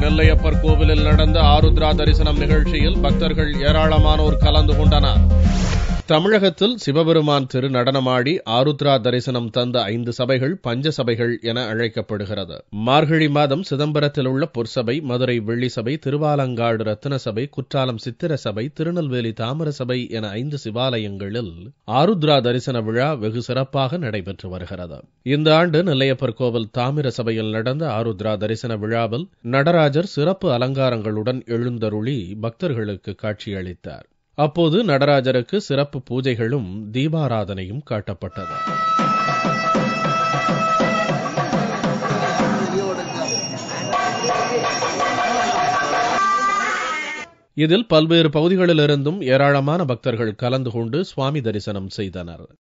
நெல்லையப்பர் கோவிலில் நடந்த ஆருத்ரா தரிசனம் நிகழ்ச்சியில் பக்தர்கள் ஏராளமானோர் கலந்து கொண்டனர் தமிழகத்தில் சிவபெருமான் திரு நடனமாடி ஆருத்ரா தரிசனம் தந்த ஐந்து சபைகள் பஞ்ச சபைகள் என அழைக்கப்படுகிறது மார்கழி மாதம் சிதம்பரத்தில் உள்ள பொற்சபை மதுரை வெள்ளி சபை திருவாலங்காடு ரத்தின சபை குற்றாலம் சித்திர சபை திருநெல்வேலி தாமர சபை என ஐந்து சிவாலயங்களில் ஆருத்ரா தரிசன விழா வெகு சிறப்பாக நடைபெற்று வருகிறது இந்த ஆண்டு நெல்லையப்பர் கோவில் தாமிர சபையில் நடந்த ஆருத்ரா தரிசன விழாவில் நடராஜர் சிறப்பு அலங்காரங்களுடன் எழுந்தருளி பக்தர்களுக்கு காட்சியளித்தார் அப்போது நடராஜருக்கு சிறப்பு பூஜைகளும் தீபாராதனையும் காட்டப்பட்டது இதில் பல்வேறு பகுதிகளிலிருந்தும் ஏராளமான பக்தர்கள் கலந்து கொண்டு சுவாமி தரிசனம் செய்தனர்